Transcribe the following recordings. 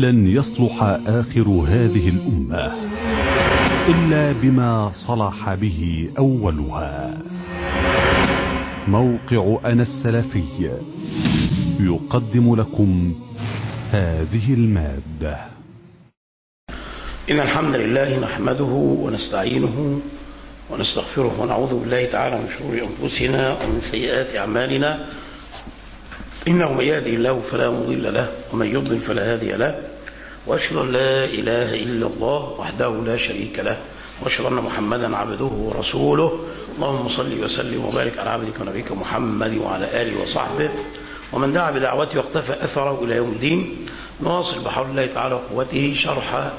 لن يصلح آخر هذه الأمة إلا بما صلح به أولها موقع أنا السلفي يقدم لكم هذه المادة إن الحمد لله نحمده ونستعينه ونستغفره ونعوذ بالله تعالى من شرور أنفسنا ومن سيئات أعمالنا إنه من يهدي الله فلا مضل له ومن يضلل فلا هادي له وأشهد أن لا إله إلا الله وحده لا شريك له وأشهد أن محمدا عبده ورسوله اللهم صل وسلم وبارك على عبدك ونبيك محمد وعلى آله وصحبه ومن دعا بدعوته واقتفى أثره إلى يوم الدين نواصل بحول الله تعالى وقوته شرح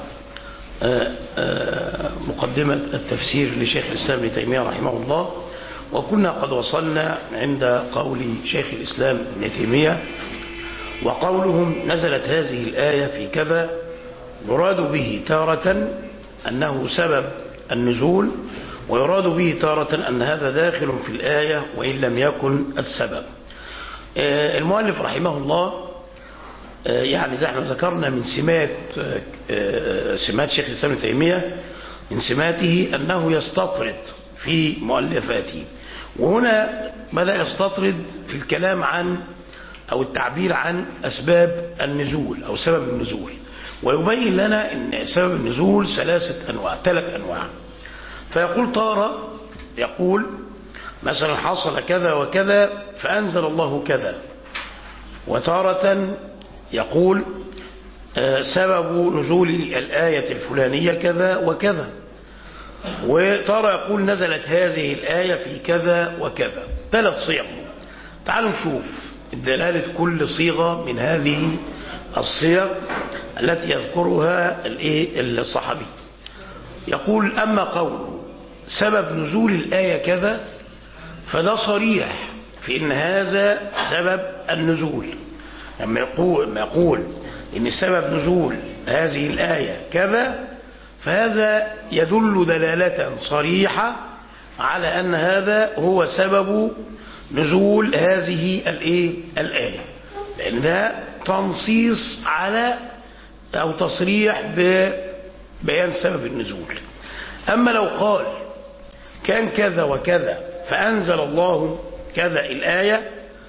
مقدمة التفسير لشيخ الإسلام ابن تيمية رحمه الله وكنا قد وصلنا عند قول شيخ الإسلام ابن تيمية وقولهم نزلت هذه الآية في كذا يراد به تارة أنه سبب النزول ويراد به تارة أن هذا داخل في الآية وإن لم يكن السبب المؤلف رحمه الله يعني زي احنا ذكرنا من سمات سمات شيخ الإسلام ابن تيمية من سماته أنه يستطرد في مؤلفاته وهنا بدأ يستطرد في الكلام عن أو التعبير عن أسباب النزول أو سبب النزول ويبين لنا أن سبب النزول ثلاثة أنواع ثلاث أنواع فيقول طارة يقول مثلا حصل كذا وكذا فأنزل الله كذا وتارة يقول سبب نزول الآية الفلانية كذا وكذا وترى يقول نزلت هذه الآية في كذا وكذا ثلاث صيغ تعالوا نشوف دلالة كل صيغة من هذه الصيغ التي يذكرها الصحابي يقول أما قول سبب نزول الآية كذا فده صريح في إن هذا سبب النزول لما يقول, لما يقول إن سبب نزول هذه الآية كذا فهذا يدل دلالة صريحة على أن هذا هو سبب نزول هذه الايه الآية لأن ده تنصيص على أو تصريح ببيان سبب النزول أما لو قال كان كذا وكذا فأنزل الله كذا الآية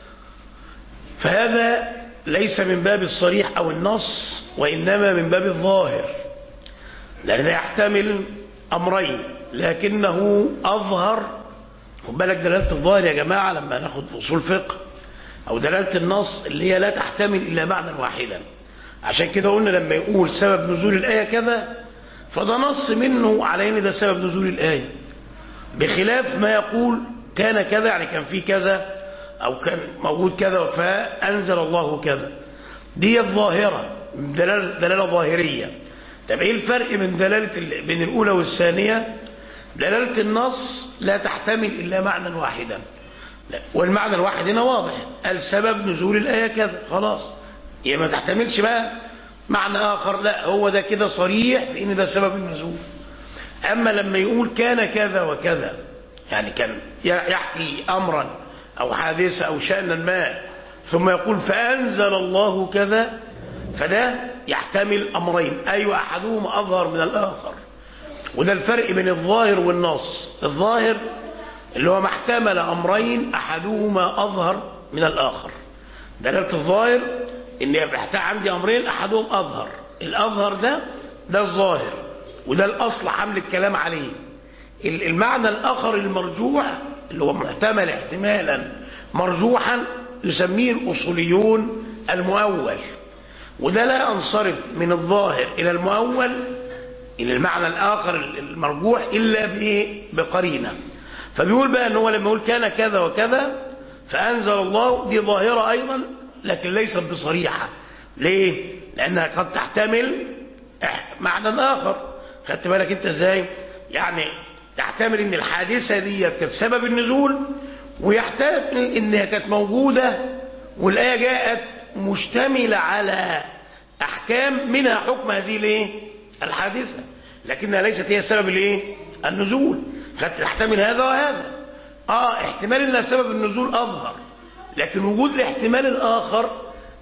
فهذا ليس من باب الصريح أو النص وإنما من باب الظاهر لأن يحتمل أمرين لكنه أظهر خد بالك دلالة الظاهر يا جماعة لما ناخد في أصول فقه أو دلالة النص اللي هي لا تحتمل إلا معنى واحدا عشان كده قلنا لما يقول سبب نزول الآية كذا فده نص منه على ان ده سبب نزول الآية بخلاف ما يقول كان كذا يعني كان في كذا أو كان موجود كذا فأنزل الله كذا دي الظاهرة دلالة, دلالة ظاهرية طب ايه الفرق من دلالة بين الأولى والثانية دلالة النص لا تحتمل إلا معنى واحدا لا. والمعنى الواحد هنا واضح السبب نزول الآية كذا خلاص هي ما تحتملش بقى معنى آخر لا هو ده كده صريح في إن ده سبب النزول أما لما يقول كان كذا وكذا يعني كان يحكي أمرا أو حادثة أو شأنا ما ثم يقول فأنزل الله كذا فده يحتمل أمرين أي أحدهما أظهر من الآخر وده الفرق بين الظاهر والنص الظاهر اللي هو محتمل أمرين أحدهما أظهر من الآخر دلالة الظاهر إن يبقى عندي أمرين أحدهم أظهر الأظهر ده ده الظاهر وده الأصل حمل الكلام عليه المعنى الآخر المرجوح اللي هو محتمل احتمالا مرجوحا يسميه الأصوليون المؤول وده لا أنصرف من الظاهر إلى المؤول إلى المعنى الآخر المرجوح إلا بقرينة فبيقول بقى أنه لما يقول كان كذا وكذا فأنزل الله دي ظاهرة أيضا لكن ليست بصريحة ليه؟ لأنها قد تحتمل معنى آخر خدت بالك أنت إزاي؟ يعني تحتمل أن الحادثة دي كانت سبب النزول ويحتمل أنها كانت موجودة والآية جاءت مشتملة على أحكام منها حكم هذه الايه الحادثة لكنها ليست هي سبب الايه النزول تحتمل هذا وهذا اه احتمال انها سبب النزول اظهر لكن وجود الاحتمال الاخر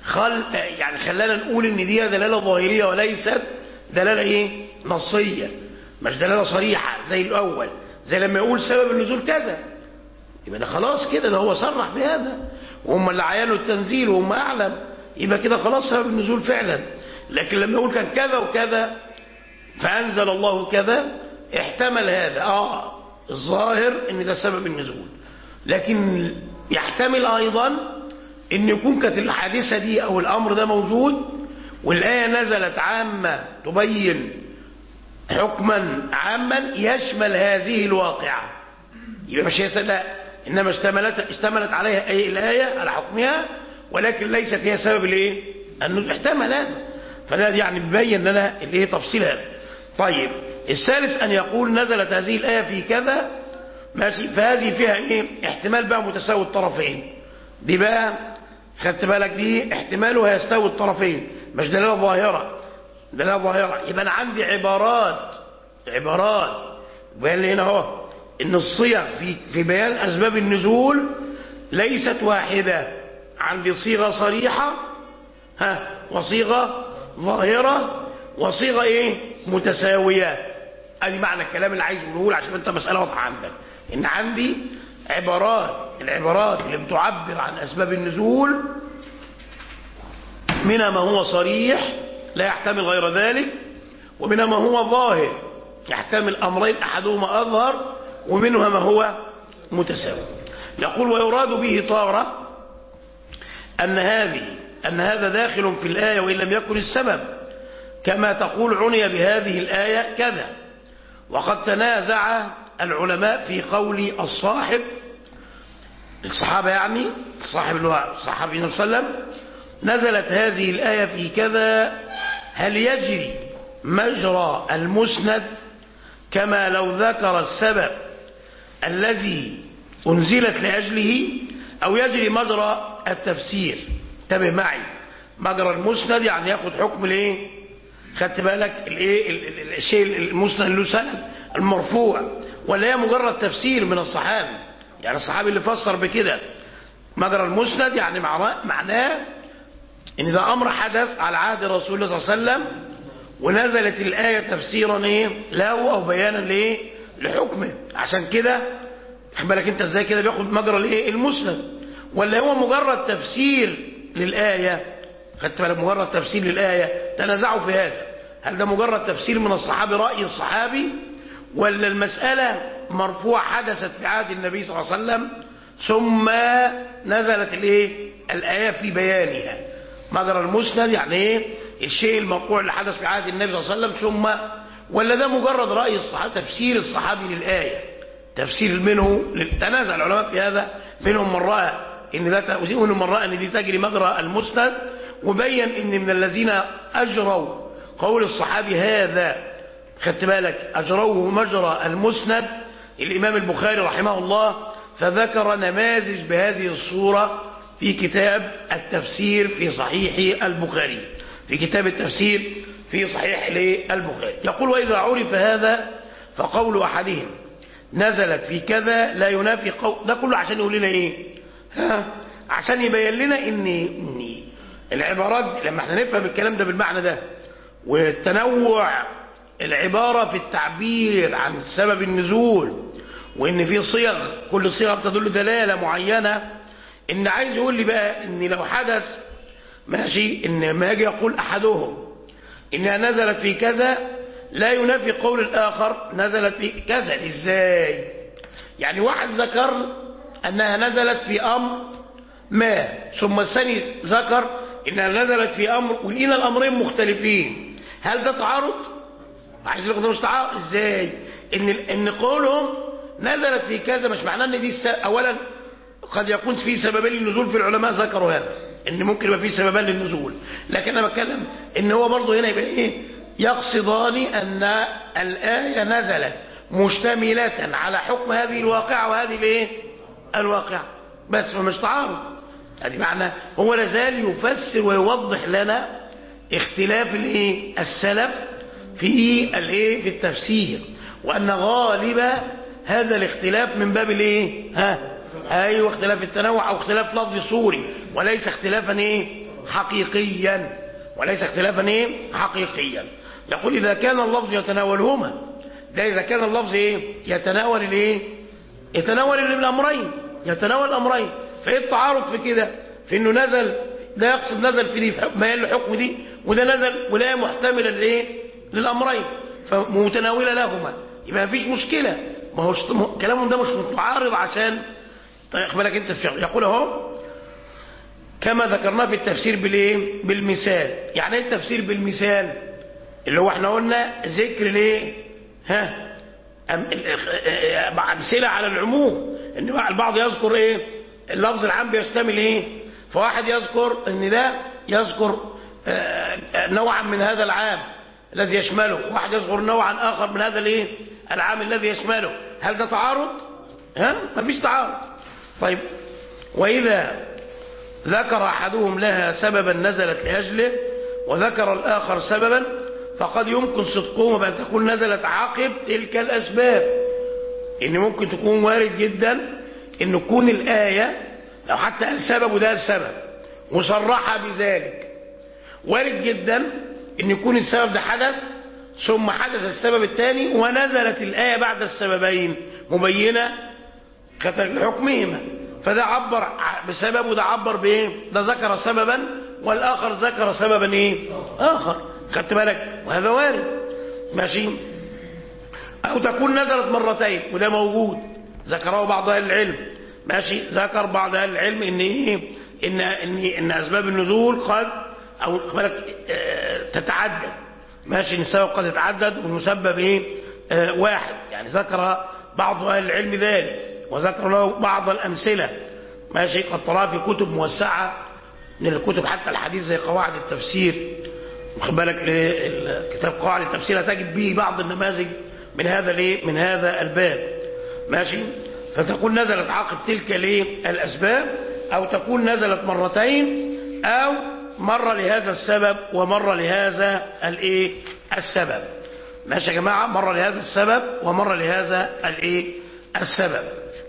خل يعني خلانا نقول ان دي دلاله ظاهريه وليست دلاله ايه نصيه مش دلاله صريحه زي الاول زي لما يقول سبب النزول كذا يبقى ده خلاص كده ده هو صرح بهذا وهم اللي عينوا التنزيل وهم اعلم يبقى كده خلاص سبب النزول فعلا لكن لما يقول كان كذا وكذا فانزل الله كذا احتمل هذا اه الظاهر ان ده سبب النزول لكن يحتمل ايضا ان يكون كانت الحادثه دي او الامر ده موجود والايه نزلت عامه تبين حكما عاما يشمل هذه الواقعه يبقى مش هي لا انما اشتملت اشتملت عليها اي الايه على حكمها ولكن ليست هي سبب الايه النزول احتمل هذا فده يعني بيبين لنا الايه تفصيل هذا طيب الثالث ان يقول نزلت هذه الايه في كذا ماشي فهذه فيها ايه احتمال بقى متساوي الطرفين دي بقى خدت بالك دي احتمالها يستوي الطرفين مش دلاله ظاهره دلاله ظاهره يبقى انا عندي عبارات عبارات بيان لي هنا اهو ان الصيغ في في بيان اسباب النزول ليست واحده عندي صيغه صريحه ها وصيغه ظاهره وصيغه ايه متساويه ادي معنى الكلام اللي عايز اقوله عشان انت مساله واضحه عندك ان عندي عبارات العبارات اللي بتعبر عن اسباب النزول منها ما هو صريح لا يحتمل غير ذلك ومنها ما هو ظاهر يحتمل امرين احدهما اظهر ومنها ما هو متساوي يقول ويراد به طارة أن هذه أن هذا داخل في الآية وإن لم يكن السبب كما تقول عني بهذه الآية كذا وقد تنازع العلماء في قول الصاحب الصحابة يعني الصاحب اللي هو الصحابي صلى الله عليه وسلم نزلت هذه الآية في كذا هل يجري مجرى المسند كما لو ذكر السبب الذي أنزلت لأجله أو يجري مجرى التفسير انتبه معي مجرى المسند يعني ياخد حكم الايه خدت بالك الايه الشيء المسند له سند المرفوع ولا هي مجرد تفسير من الصحابي يعني الصحابي اللي فسر بكده مجرى المسند يعني معناه ان ده امر حدث على عهد رسول الله صلى الله عليه وسلم ونزلت الآية تفسيرا ايه له او بيانا لايه لحكمه عشان كده خد بالك انت ازاي كده بياخد مجرى الايه المسند ولا هو مجرد تفسير للآية خدت بالك مجرد تفسير للآية تنازعوا في هذا هل ده مجرد تفسير من الصحابي رأي الصحابي ولا المسألة مرفوع حدثت في عهد النبي صلى الله عليه وسلم ثم نزلت الايه الآية في بيانها مجرى المسند يعني ايه الشيء الموقوع اللي حدث في عهد النبي صلى الله عليه وسلم ثم ولا ده مجرد رأي الصحابة تفسير الصحابي للآية تفسير منه تنازع العلماء في هذا منهم من رأى ان لا ومنهم من رأى ان دي تجري مجرى المسند وبين ان من الذين اجروا قول الصحابي هذا خدت بالك اجروه مجرى المسند الامام البخاري رحمه الله فذكر نماذج بهذه الصورة في كتاب التفسير في صحيح البخاري في كتاب التفسير في صحيح البخاري يقول وإذا عرف هذا فقول أحدهم نزلت في كذا لا ينافي قول ده كله عشان يقول لنا ايه ها عشان يبين لنا ان, إن العبارات لما احنا نفهم الكلام ده بالمعنى ده والتنوع العبارة في التعبير عن سبب النزول وان في صيغ كل صيغة بتدل دلالة معينة ان عايز يقول لي بقى ان لو حدث ماشي ان ما يجي يقول احدهم انها نزلت في كذا لا ينافي قول الاخر نزلت في كذا ازاي يعني واحد ذكر انها نزلت في امر ما ثم الثاني ذكر انها نزلت في امر ولقينا الامرين مختلفين هل ده تعارض عايز يقول ده مش تعارض ازاي ان ان قولهم نزلت في كذا مش معناه ان دي الس... اولا قد يكون في سببين للنزول في العلماء ذكروا هذا ان ممكن يبقى في سببان للنزول لكن انا بتكلم ان هو برضه هنا يبقى ايه يقصدان ان الايه نزلت مشتمله على حكم هذه الواقعه وهذه الايه الواقعه بس فمش تعارض يعني معنى هو لازال يفسر ويوضح لنا اختلاف الايه السلف في الايه في التفسير وان غالب هذا الاختلاف من باب الايه ها ايوه اختلاف التنوع او اختلاف لفظ صوري وليس اختلافا ايه حقيقيا وليس اختلافا ايه حقيقيا يقول اذا كان اللفظ يتناولهما ده اذا كان اللفظ ايه يتناول الايه يتناول الامرين يتناول الامرين فايه التعارض في كده في انه نزل ده يقصد نزل في دي ميال لحكم دي وده نزل ولا محتملا لايه للامرين فمتناوله لهما يبقى مفيش مشكله ما هوش كلامهم ده مش متعارض عشان طيب بالك انت في يقول اهو كما ذكرناه في التفسير بالايه بالمثال يعني ايه التفسير بالمثال اللي هو احنا قلنا ذكر ليه ها امثله على العموم ان البعض يذكر ايه اللفظ العام بيشتمل ايه فواحد يذكر ان ده يذكر نوعا من هذا العام الذي يشمله واحد يذكر نوعا اخر من هذا الايه العام الذي يشمله هل ده تعارض ها مفيش تعارض طيب واذا ذكر احدهم لها سببا نزلت لاجله وذكر الاخر سببا فقد يمكن صدقهما بان تكون نزلت عقب تلك الاسباب ان ممكن تكون وارد جدا ان تكون الايه لو حتى قال سبب وده السبب وصرح بذلك وارد جدا ان يكون السبب ده حدث ثم حدث السبب الثاني ونزلت الآية بعد السببين مبينة لحكمهما فده عبر بسبب وده عبر بايه ده ذكر سببا والآخر ذكر سببا ايه آخر خدت بالك وهذا وارد ماشي أو تكون نزلت مرتين وده موجود ذكره بعض أهل العلم ماشي ذكر بعض أهل العلم إن إيه إن إن إن أسباب النزول قد أو بالك تتعدد ماشي السبب قد يتعدد والمسبب ايه آه واحد يعني ذكر بعض اهل العلم ذلك وذكر له بعض الامثله ماشي قد تراه في كتب موسعه من الكتب حتى الحديث زي قواعد التفسير واخد بالك كتاب قواعد التفسير تجد به بعض النماذج من هذا الايه من هذا الباب ماشي فتكون نزلت عقب تلك الايه الاسباب او تكون نزلت مرتين او مرة لهذا السبب ومرة لهذا الايه السبب ماشي يا جماعة مرة لهذا السبب ومرة لهذا الايه السبب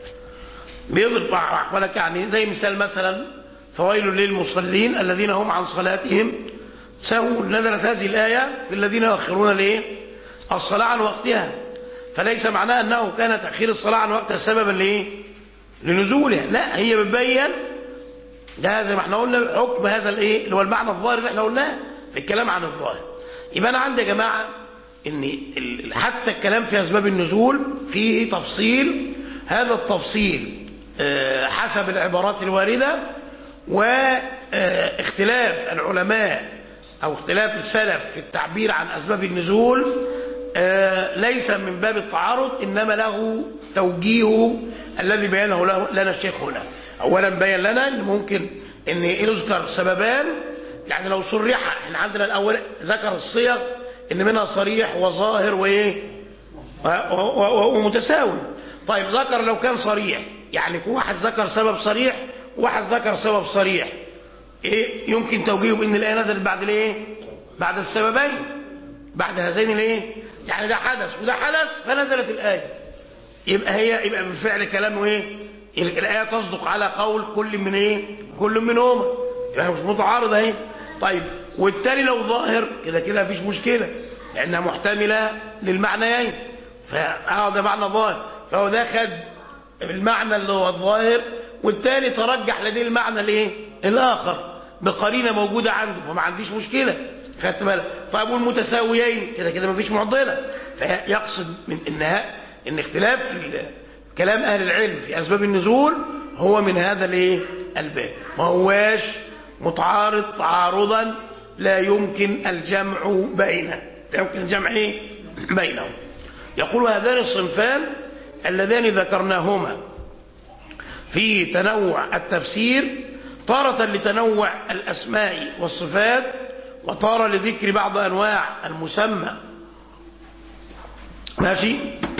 بيضرب لك يعني زي مثال مثلا فويل للمصلين الذين هم عن صلاتهم سهوا نزلت هذه الآية في الذين يؤخرون الايه الصلاة عن وقتها فليس معناه أنه كان تأخير الصلاة عن وقتها سببا لإيه لنزولها لا هي بتبين ده زي ما احنا قلنا حكم هذا الايه اللي هو المعنى الظاهر اللي احنا قلناه في الكلام عن الظاهر يبقى انا عندي يا جماعه ان حتى الكلام في اسباب النزول فيه تفصيل هذا التفصيل حسب العبارات الوارده واختلاف العلماء او اختلاف السلف في التعبير عن اسباب النزول ليس من باب التعارض انما له توجيه الذي بينه له لنا الشيخ هنا اولا بين لنا ان ممكن ان يذكر سببان يعني لو صرح احنا عندنا الاول ذكر الصيغ ان منها صريح وظاهر وايه ومتساوي طيب ذكر لو كان صريح يعني واحد ذكر سبب صريح وواحد ذكر سبب صريح ايه يمكن توجيهه بان الايه نزلت بعد الايه بعد السببين بعد هذين الايه يعني ده حدث وده حدث فنزلت الايه يبقى هي يبقى بالفعل كلامه ايه الآية تصدق على قول كل من ايه كل منهما يعني مش متعارض اهي طيب والتاني لو ظاهر كده كده مفيش مشكلة لأنها محتملة للمعنيين فهذا معنى ظاهر فهو ده خد المعنى اللي هو الظاهر والتاني ترجح لديه المعنى الايه الاخر بقرينه موجوده عنده فما عنديش مشكله خدت بالك طيب والمتساويين كده كده مفيش معضله فيقصد من انها ان اختلاف كلام اهل العلم في اسباب النزول هو من هذا الايه الباب ما هواش متعارض تعارضا لا يمكن الجمع بينه لا يمكن الجمع ايه بينهم يقول هذان الصنفان اللذان ذكرناهما في تنوع التفسير تارة لتنوع الأسماء والصفات وتارة لذكر بعض أنواع المسمى ماشي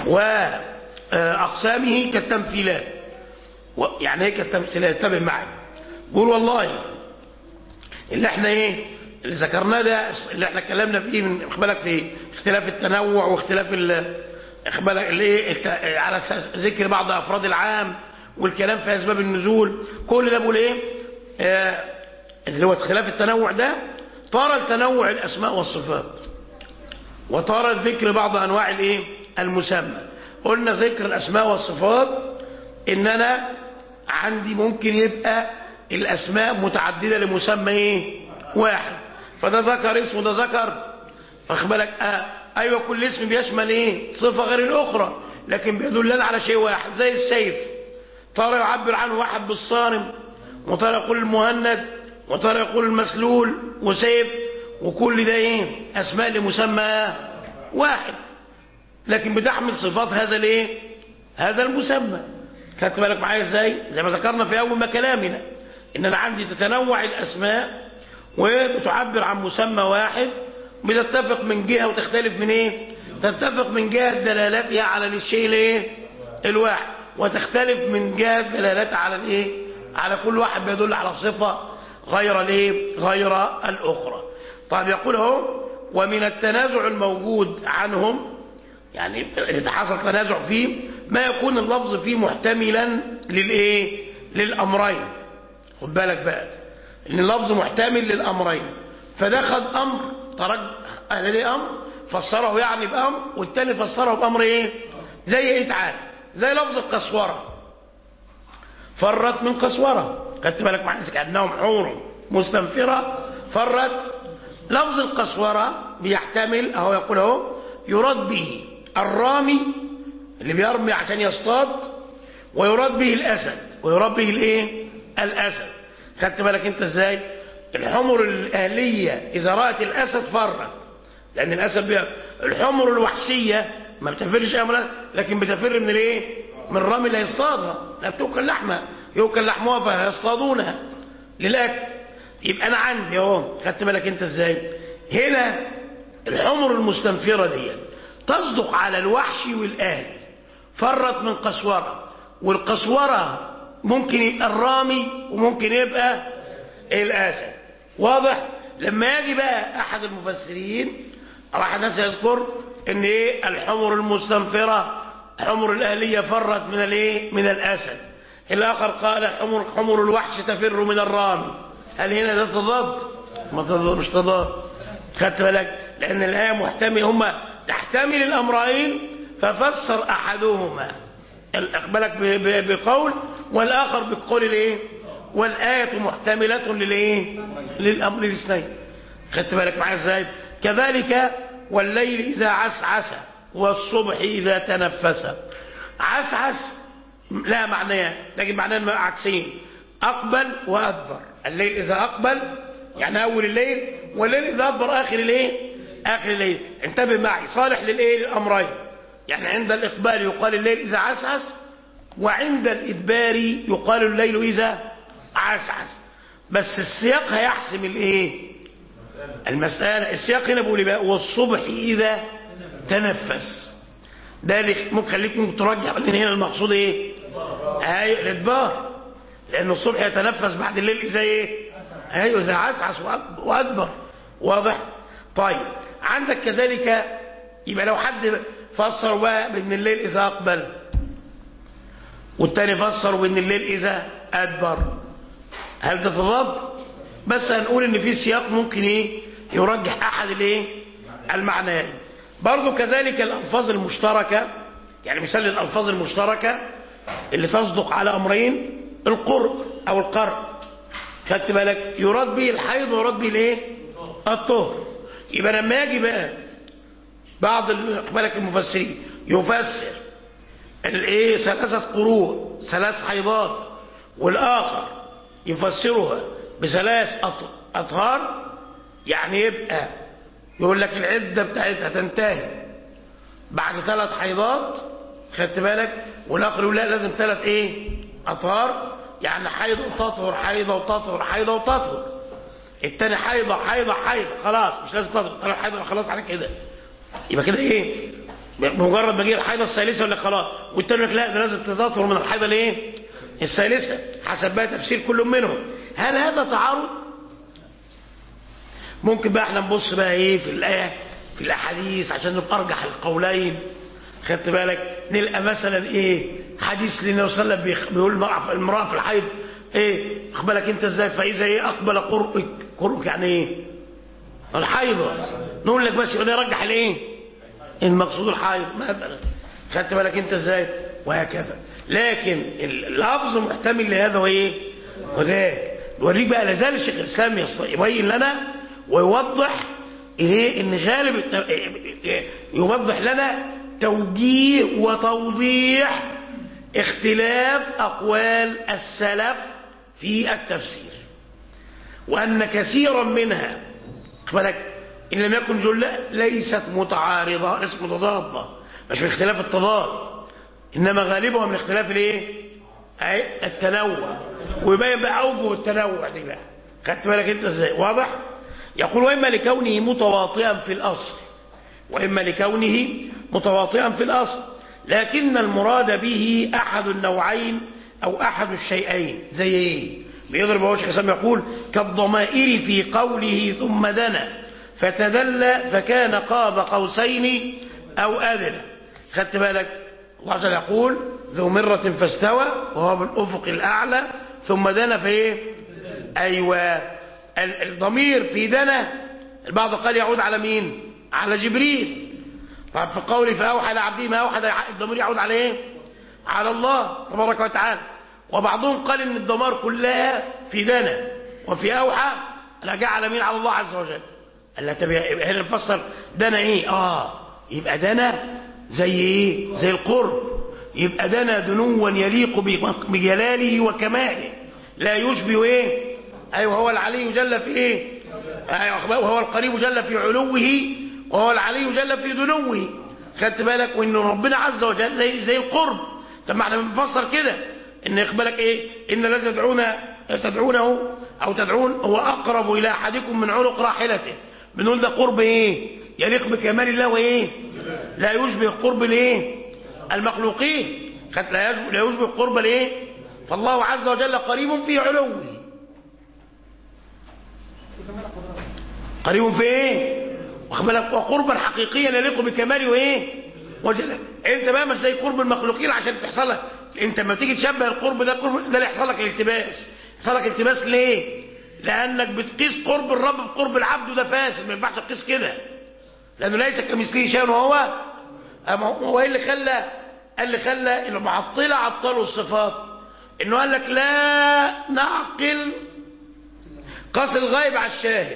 وأقسامه كالتمثيلات يعني ايه كالتمثيلات انتبه معي قول والله اللي احنا ايه اللي ذكرناه ده اللي احنا اتكلمنا فيه من بالك في اختلاف التنوع واختلاف ال بالك الايه على ذكر بعض افراد العام والكلام في اسباب النزول كل ده بقول ايه آه اللي هو خلاف التنوع ده طار التنوع الأسماء والصفات وطار الذكر بعض أنواع الايه المسمى قلنا ذكر الأسماء والصفات إن أنا عندي ممكن يبقى الأسماء متعددة لمسمى إيه واحد فده ذكر اسمه ده ذكر واخد بالك آه أيوة كل اسم بيشمل إيه صفة غير الأخرى لكن بيدلنا على شيء واحد زي السيف ترى يعبر عنه واحد بالصارم وترى يقول المهند وترى يقول المسلول وسيف وكل ده ايه اسماء لمسمى واحد لكن بتحمل صفات هذا الايه هذا المسمى خدت بالك معايا ازاي زي ما ذكرنا في اول ما كلامنا ان انا عندي تتنوع الاسماء وبتعبر عن مسمى واحد بتتفق من جهه وتختلف من ايه تتفق من جهه دلالتها على الشيء الايه الواحد وتختلف من جهه دلالتها على الايه على كل واحد بيدل على صفه غير الايه غير الاخرى طيب يقول هو ومن التنازع الموجود عنهم يعني اللي حصل تنازع فيه ما يكون اللفظ فيه محتملا للايه للامرين خد بالك بقى ان اللفظ محتمل للامرين فده خد امر ترج اهل ده امر فسره يعني بامر والتاني فسره بامر ايه زي ايه تعالى زي لفظ القسوره فرت من قسوره خدت بالك معايا كانهم حور مستنفره فرت لفظ القسوره بيحتمل اهو يقول اهو يراد به الرامي اللي بيرمي عشان يصطاد ويراد به الاسد ويراد به الايه الاسد خدت بالك انت ازاي الحمر الاهليه اذا رات الاسد فرت لان الاسد بي... الحمر الوحشيه ما بتفرش امرها لكن بتفر من الايه من الرامي اللي هيصطادها لا بتوكل لحمه يوكل لحمها فيصطادونها للاكل يبقى انا عندي اهو خدت بالك انت ازاي هنا الحمر المستنفره دي تصدق على الوحشي والاهل فرت من قسوره والقسوره ممكن يبقى الرامي وممكن يبقى الاسد واضح لما يجي بقى احد المفسرين راح الناس يذكر ان ايه الحمر المستنفره حمر الاهليه فرت من الايه من الاسد الاخر قال حمر حمر الوحش تفر من الرامي هل هنا ده تضاد ما تضاد مش تضاد خدت بالك لان الايه محتمل هما تحتمل الامرين ففسر احدهما بالك بقول والاخر بقول الايه والايه محتمله للايه للامر الاثنين خدت بالك معايا ازاي كذلك والليل اذا عسعس والصبح اذا تنفس عسعس لا معناه لكن معناه عكسين اقبل وادبر الليل اذا اقبل يعني اول الليل والليل اذا ادبر اخر الايه اخر الليل انتبه معي صالح للايه للامرين يعني عند الاقبال يقال الليل اذا عسعس وعند الادبار يقال الليل اذا عسعس بس السياق هيحسم الايه المساله السياق هنا بيقول بقى والصبح اذا تنفس ده ممكن خليك ممكن ترجع لان هنا المقصود ايه ايوه الادبار لان الصبح يتنفس بعد الليل اذا ايه ايوه اذا عسعس وادبر واضح طيب عندك كذلك يبقى لو حد فسر بقى بان الليل اذا اقبل والتاني فسر بان الليل اذا ادبر هل ده تضاد بس هنقول ان في سياق ممكن ايه يرجح احد الايه المعنيين برضو كذلك الالفاظ المشتركه يعني مثال الالفاظ المشتركه اللي تصدق على امرين القرب او القرب خدت بالك يراد به الحيض ويراد به الايه الطهر يبقى لما يجي بقى بعض بالك المفسرين يفسر الايه ثلاثه قروء ثلاث حيضات والاخر يفسرها بثلاث اطهار يعني يبقى يقول لك العده بتاعتها تنتهي بعد ثلاث حيضات خدت بالك والاخر يقول لا لازم ثلاث ايه اطهار يعني حيض وتطهر حيضه وتطهر حيضه وتطهر التاني حيضه حيضه حيضه خلاص مش لازم تطهر ثلاث حيضه خلاص على كده يبقى كده ايه بمجرد ما جه الحيضه الثالثه ولا خلاص والتاني يقول لك لا ده لازم تطهر من الحيضه الايه الثالثه حسب بقى تفسير كل منهم هل هذا تعارض ممكن بقى احنا نبص بقى ايه في الايه في الاحاديث عشان نبقى ارجح القولين خدت بالك نلقى مثلا ايه حديث للنبي صلى الله عليه وسلم بيقول المراه في الحيض ايه اقبلك انت ازاي فاذا ايه اقبل قرئك قرئك يعني ايه الحيضة نقول لك بس يقول يرجح الايه المقصود الحيض مثلا خدت بالك انت ازاي وهكذا لكن اللفظ محتمل لهذا وايه وذاك يوريك بقى لازال الشيخ الاسلام يبين لنا ويوضح ايه ان غالب يوضح لنا توجيه وتوضيح اختلاف اقوال السلف في التفسير وان كثيرا منها بالك ان لم يكن جله ليست متعارضه ليست متضاده مش من اختلاف التضاد انما غالبها من اختلاف الايه التنوع ويبين بقى اوجه التنوع دي بقى خدت بالك انت ازاي واضح يقول واما لكونه متواطئا في الاصل واما لكونه متواطئا في الاصل لكن المراد به احد النوعين او احد الشيئين زي ايه بيضرب هو شيخ اسلام يقول كالضمائر في قوله ثم دنا فتدلى فكان قاب قوسين او ادنى خدت بالك الله عز وجل يقول ذو مرة فاستوى وهو بالافق الاعلى ثم دنا في ايه ايوه الضمير في دنا البعض قال يعود على مين على جبريل طب في قوله فاوحى لعبده ما اوحى الضمير يعود على ايه على الله تبارك وتعالى وبعضهم قال ان الضمار كلها في دنا وفي اوحى لا جعل مين على الله عز وجل قال لا تبي هنا نفسر دنا ايه اه يبقى دنا زي ايه زي القرب يبقى دنا دنوا يليق بجلاله وكماله لا يشبه ايه ايوه هو العلي جل في ايه ايوه وهو القريب جل في علوه وهو العلي جل في دنوه خدت بالك وان ربنا عز وجل زي زي القرب طب ما احنا بنفسر كده ان يقبلك ايه ان الذي تدعون تدعونه او تدعون هو اقرب الى احدكم من عنق راحلته بنقول ده قرب ايه يليق بكمال الله وايه لا يشبه قرب الايه المخلوقين لا يشبه لا يشبه قرب الايه فالله عز وجل قريب في علوه قريب في ايه واخد وقربا حقيقيا يليق بكماله وايه وجل انت بقى مش زي قرب المخلوقين عشان تحصل لك انت لما تيجي تشبه القرب ده قرب ده اللي يحصل لك الالتباس يحصل لك التباس ليه لانك بتقيس قرب الرب بقرب العبد وده فاسد ما ينفعش تقيس كده لانه ليس كمثله شيء وهو هو ايه اللي خلى اللي خلى المعطله عطلوا الصفات انه قال لك لا نعقل قاس الغيب على الشاهد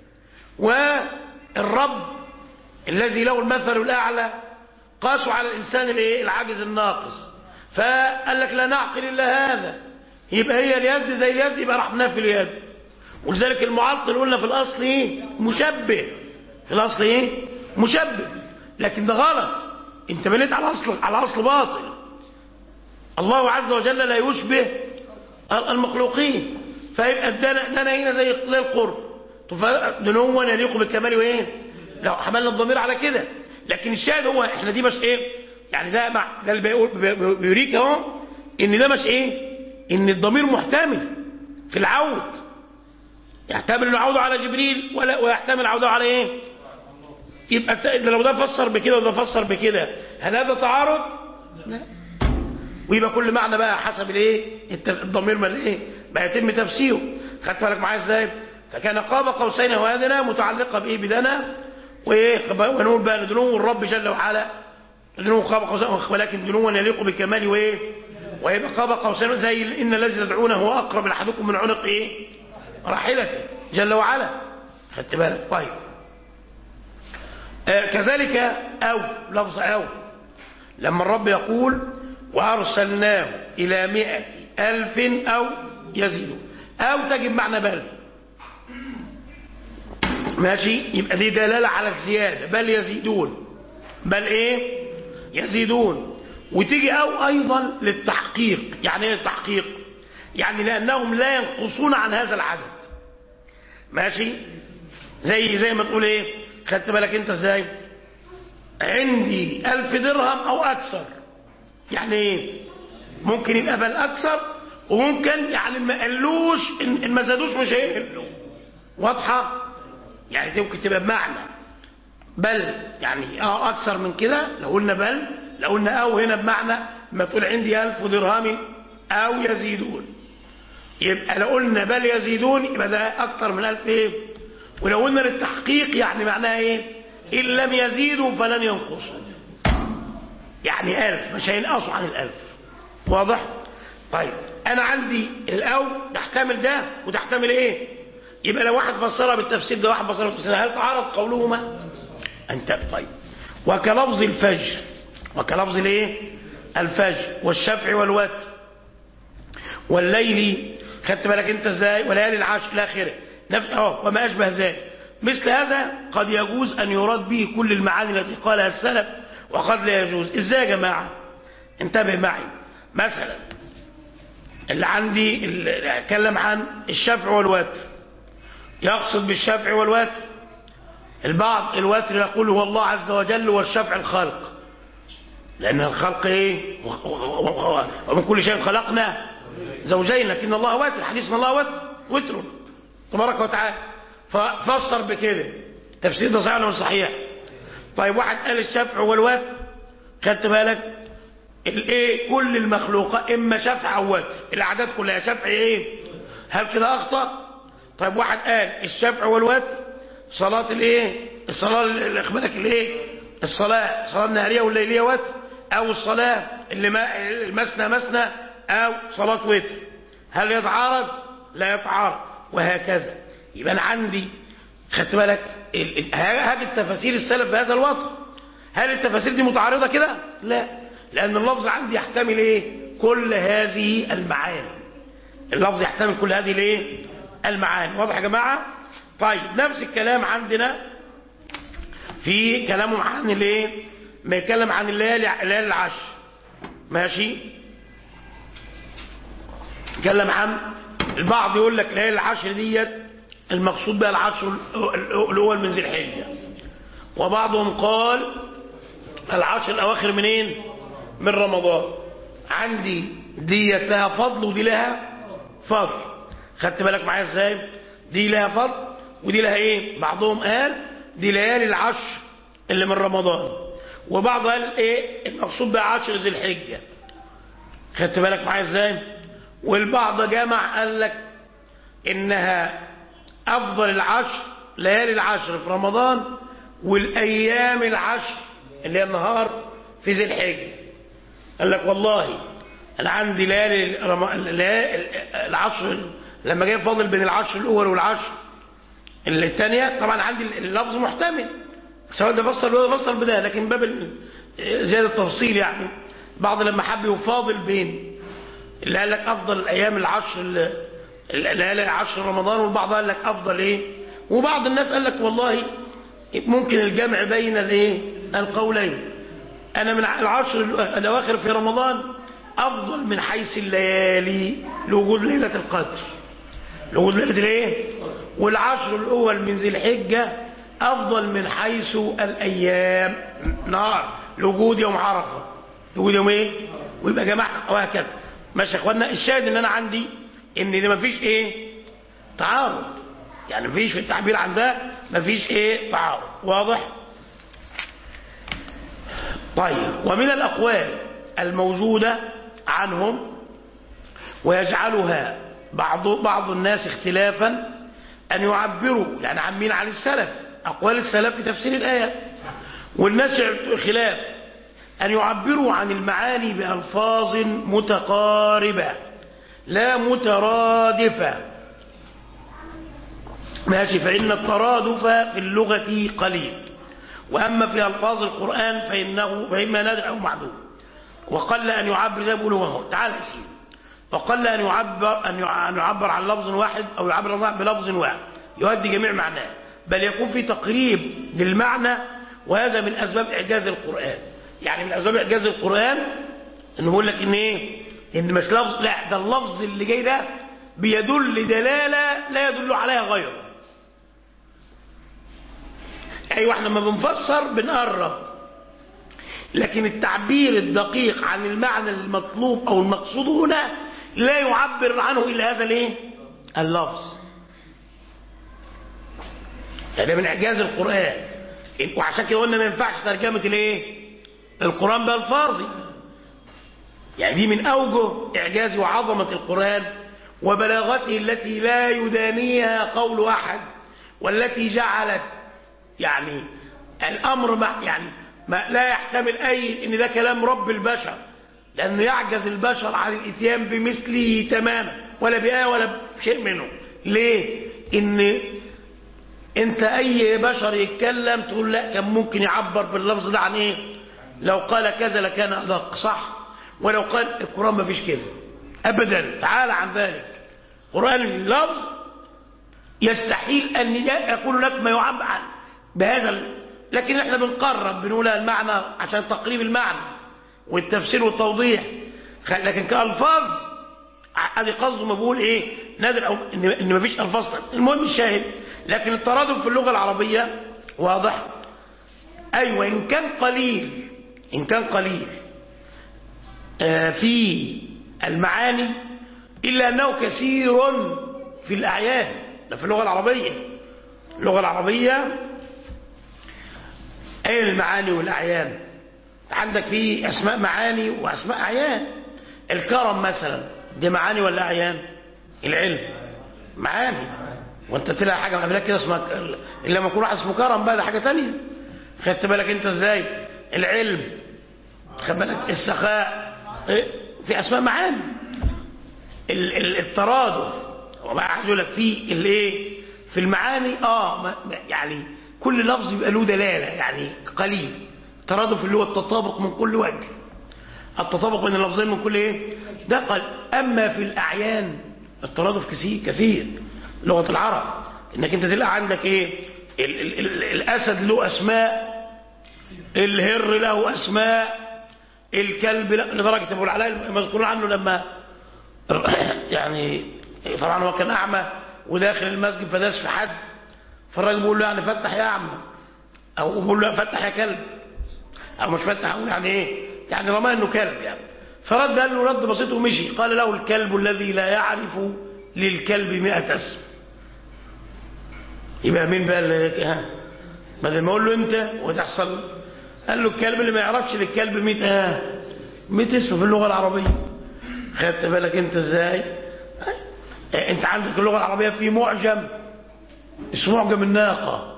والرب الذي له المثل الاعلى قاسوا على الانسان الايه العاجز الناقص فقال لك لا نعقل الا هذا يبقى هي اليد زي اليد يبقى راح نافي اليد ولذلك المعطل قلنا في الاصل ايه مشبه في الاصل ايه مشبه لكن ده غلط انت بنيت على اصل على اصل باطل الله عز وجل لا يشبه المخلوقين فيبقى الدنا دنا هنا زي زي القرب دنوا يليق بالكمال وايه لو حملنا الضمير على كده لكن الشاهد هو احنا دي مش ايه يعني ده مع ده اللي بيقول بيوريك اهو ان ده مش ايه ان الضمير محتمل في العود يحتمل انه عوده على جبريل ولا ويحتمل عوده على ايه يبقى لو ده فسر بكده وده فسر بكده هل هذا تعارض لا ويبقى كل معنى بقى حسب الايه الضمير ما الايه بقى يتم تفسيره خدت بالك معايا ازاي فكان قاب قوسين وادنا متعلقه بايه بدنا وايه ونقول بقى دنو الرب جل وعلا دنو قاب قوسين ولكن دنو يليق بكماله وايه ويبقى قاب قوسين زي ان الذي تدعونه هو اقرب لاحدكم من عنق ايه راحلته جل وعلا خدت بالك طيب آه كذلك او لفظ او لما الرب يقول وارسلناه الى مئة الف او يزيدون او تجب معنى بل ماشي يبقى دي دلالة على الزيادة بل يزيدون بل ايه يزيدون وتيجي او ايضا للتحقيق يعني ايه التحقيق يعني لانهم لا ينقصون عن هذا العدد ماشي زي زي ما تقول ايه خدت بالك انت ازاي عندي الف درهم او اكثر يعني ايه ممكن يبقى بل اكثر وممكن يعني ما قالوش ان ما زادوش مش هيقلوا واضحه يعني دي ممكن تبقى بمعنى بل يعني اه اكثر من كده لو قلنا بل لو قلنا او هنا بمعنى ما تقول عندي ألف درهم او يزيدون يبقى لو قلنا بل يزيدون يبقى ده اكتر من ألف ايه ولو قلنا للتحقيق يعني معناها ايه ان لم يزيدوا فلن ينقصوا يعني ألف مش هينقصوا عن الألف واضح طيب انا عندي الاو تحتمل ده وتحتمل ايه يبقى لو واحد فسرها بالتفسير ده واحد فسرها بالتفسير هل تعارض قولهما انت طيب وكلفظ الفجر وكلفظ الايه الفجر والشفع والوتر والليل خدت بالك انت ازاي وليالي العشر الى اخره نفس اه وما اشبه ذلك مثل هذا قد يجوز ان يراد به كل المعاني التي قالها السلف وقد لا يجوز ازاي يا جماعه انتبه معي مثلا اللي عندي اللي اتكلم عن الشفع والوتر يقصد بالشفع والوتر البعض الوتر يقول هو الله عز وجل والشفع الخلق لأن الخلق إيه ومن كل شيء خلقنا زوجين لكن الله وتر حديث ان الله وتر وتر تبارك وتعالى ففسر بكده تفسير ده صحيح ولا مش صحيح طيب واحد قال الشفع والوتر خدت بالك الايه كل المخلوقات اما شفع او وتر الاعداد كلها شفع ايه هل كده اخطا طيب واحد قال الشفع والوتر صلاه الايه الصلاه اللي اخبارك الايه الصلاه الصلاه النهاريه والليليه وتر او الصلاه اللي ما المسنى مسنى او صلاه وتر هل يتعارض لا يتعارض وهكذا يبقى انا عندي خدت بالك هذه التفاسير السلف بهذا الوصف هل التفاسير دي متعارضه كده لا لان اللفظ عندي يحتمل ايه كل هذه المعاني اللفظ يحتمل كل هذه الايه المعاني واضح يا جماعه طيب نفس الكلام عندنا في كلامه عن الايه ما يتكلم عن الليالي الليالي العشر ماشي يتكلم عن البعض يقول لك ليالي العشر ديت المقصود بها العشر الاول من ذي الحجه وبعضهم قال العشر الاواخر منين من رمضان عندي ديت لها فضل ودي لها فضل خدت بالك معايا ازاي دي لها فضل ودي لها ايه بعضهم قال دي ليالي العشر اللي من رمضان وبعض قال ايه المقصود بها عشر ذي الحجه خدت بالك معايا ازاي والبعض جمع قال لك انها افضل العشر ليالي العشر في رمضان والايام العشر اللي هي النهار في ذي الحجه قال لك والله انا عندي ليالي العشر لما جاي فاضل بين العشر الاول والعشر الثانيه طبعا عندي اللفظ محتمل سواء ده فصل ولا فصل بده لكن باب زياده التفصيل يعني بعض لما حب يفاضل بين اللي قال لك افضل الايام العشر الليالي عشر رمضان والبعض قال لك افضل ايه وبعض الناس قال لك والله ممكن الجمع بين الايه القولين انا من العشر الاواخر في رمضان افضل من حيث الليالي لوجود ليله القدر لوجود ليله الايه والعشر الاول من ذي الحجه افضل من حيث الايام نهار لوجود يوم عرفه لوجود يوم ايه ويبقى جماعه وهكذا ماشي يا اخوانا الشاهد ان انا عندي ان ده مفيش ايه تعارض يعني مفيش في التعبير عن ده مفيش ايه تعارض واضح طيب ومن الاقوال الموجوده عنهم ويجعلها بعض بعض الناس اختلافا ان يعبروا يعني عن مين عن السلف اقوال السلف في تفسير الايه والناس خلاف ان يعبروا عن المعاني بالفاظ متقاربه لا مترادفة ماشي فإن الترادف في اللغة قليل وأما في ألفاظ القرآن فإنه فإما نادر أو معدوم وقل أن يعبر زي ما بيقولوا هو تعال يا سيدي وقل أن يعبر أن يعبر عن لفظ واحد أو يعبر الله بلفظ واحد يؤدي جميع معناه بل يكون في تقريب للمعنى وهذا من أسباب إعجاز القرآن يعني من أسباب إعجاز القرآن إنه يقول لك إن إيه ان مش لفظ لا ده اللفظ اللي جاي ده بيدل دلالة لا يدل عليها غيره ايوه احنا لما بنفسر بنقرب لكن التعبير الدقيق عن المعنى المطلوب او المقصود هنا لا يعبر عنه الا هذا الايه اللفظ هذا من اعجاز القران وعشان كده قلنا ما ينفعش ترجمه الايه القران بالفاظي يعني دي من أوجه إعجاز وعظمة القرآن وبلاغته التي لا يدانيها قول أحد والتي جعلت يعني الأمر ما يعني ما لا يحتمل أي إن ده كلام رب البشر لأنه يعجز البشر عن الإتيان بمثله تماما ولا بآية ولا بشيء منه ليه؟ إن أنت أي بشر يتكلم تقول لا كان ممكن يعبر باللفظ ده عن إيه؟ لو قال كذا لكان أدق صح ولو قال القرآن ما فيش كده أبدا تعالى عن ذلك قرآن اللفظ يستحيل أن يقول لك ما يعبر عن بهذا ال... لكن احنا بنقرب بنقول المعنى عشان تقريب المعنى والتفسير والتوضيح لكن كألفاظ ادي قصده ما بقول ايه نادر او ان, إن ما فيش الفاظ المهم الشاهد لكن الترادف في اللغه العربيه واضح ايوه ان كان قليل ان كان قليل آه في المعاني الا انه كثير في الاعيان ده في اللغه العربيه اللغه العربيه اين المعاني والاعيان عندك في اسماء معاني واسماء اعيان الكرم مثلا دي معاني ولا اعيان العلم معاني وانت تلاقي حاجه قبلك كده اسمها الا لما يكون واحد اسمه كرم بقى ده حاجه ثانيه خدت بالك انت ازاي العلم خد بالك السخاء في اسماء معاني الترادف وبقى يقول لك في الايه في المعاني اه يعني كل لفظ يبقى له دلاله يعني قليل ترادف اللي هو التطابق من كل وجه التطابق بين اللفظين من كل ايه ده قل اما في الاعيان الترادف كثير كثير لغه العرب انك انت تلاقي عندك ايه ال ال ال الاسد له اسماء الهر له اسماء الكلب له لدرجه ابو العلاء مذكور عنه لما يعني طبعا هو كان اعمى وداخل المسجد فداس في حد فالراجل بيقول له يعني فتح يا اعمى او بيقول له فتح يا كلب او مش فتح او يعني ايه يعني رماه انه كلب يعني فرد قال له رد بسيط ومشي قال له الكلب الذي لا يعرف للكلب مئة اسم يبقى مين بقى اللي ها بدل ما اقول له انت وتحصل قال له الكلب اللي ما يعرفش للكلب 100 اه 100 اسم في اللغه العربيه خدت بالك انت ازاي انت عندك اللغه العربيه في معجم اسمه معجم الناقه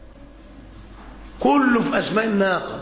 كله في اسماء الناقه